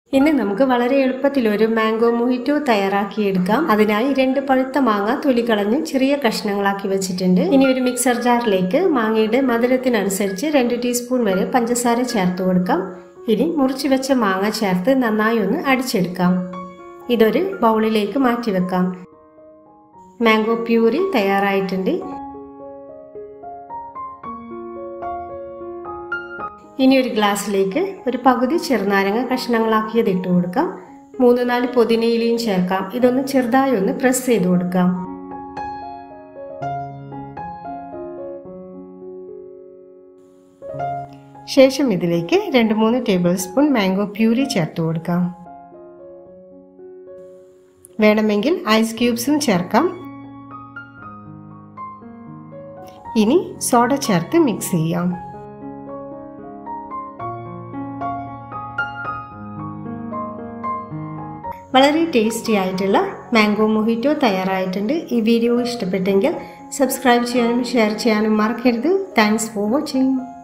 ഇന്ന് നമുക്ക് വളരെ എളുപ്പത്തിൽ ഒരു മാംഗോ മൊഹിറ്റോ തയ്യാറാക്കിയെടുക്കാം അതിനായി രണ്ട് പഴുത്ത മാങ്ങ തൊലി കളഞ്ഞ് ചെറിയ കഷ്ണങ്ങളാക്കി വെച്ചിട്ടുണ്ട് ഇനി ഒരു മിക്സർ ജാറിലേക്ക് മാങ്ങയുടെ മധുരത്തിനനുസരിച്ച് രണ്ട് ടീസ്പൂൺ വരെ പഞ്ചസാര ചേർത്ത് കൊടുക്കാം ഇനി മുറിച്ച് വെച്ച മാങ്ങ ചേർത്ത് നന്നായി ഒന്ന് അടിച്ചെടുക്കാം ഇതൊരു ബൗളിലേക്ക് മാറ്റി വെക്കാം മാംഗോ പ്യൂരി തയ്യാറായിട്ടുണ്ട് ഇനി ഒരു ഗ്ലാസ്സിലേക്ക് ഒരു പകുതി ചെറുനാരങ്ങ കഷ്ണങ്ങളാക്കിയത് ഇട്ട് കൊടുക്കാം മൂന്ന് നാല് പുതിനയിലയും ചേർക്കാം ഇതൊന്ന് ചെറുതായി ഒന്ന് പ്രസ് ചെയ്ത് കൊടുക്കാം ശേഷം ഇതിലേക്ക് രണ്ട് മൂന്ന് ടേബിൾ സ്പൂൺ മാംഗോ പ്യൂരി ചേർത്ത് കൊടുക്കാം വേണമെങ്കിൽ ഐസ് ക്യൂബ്സും ചേർക്കാം ഇനി സോഡ ചേർത്ത് മിക്സ് ചെയ്യാം വളരെ ടേസ്റ്റി ആയിട്ടുള്ള മാംഗോ മൊഹിറ്റോ തയ്യാറായിട്ടുണ്ട് ഈ വീഡിയോ ഇഷ്ടപ്പെട്ടെങ്കിൽ സബ്സ്ക്രൈബ് ചെയ്യാനും ഷെയർ ചെയ്യാനും മറക്കരുത് താങ്ക്സ് ഫോർ വാച്ചിങ്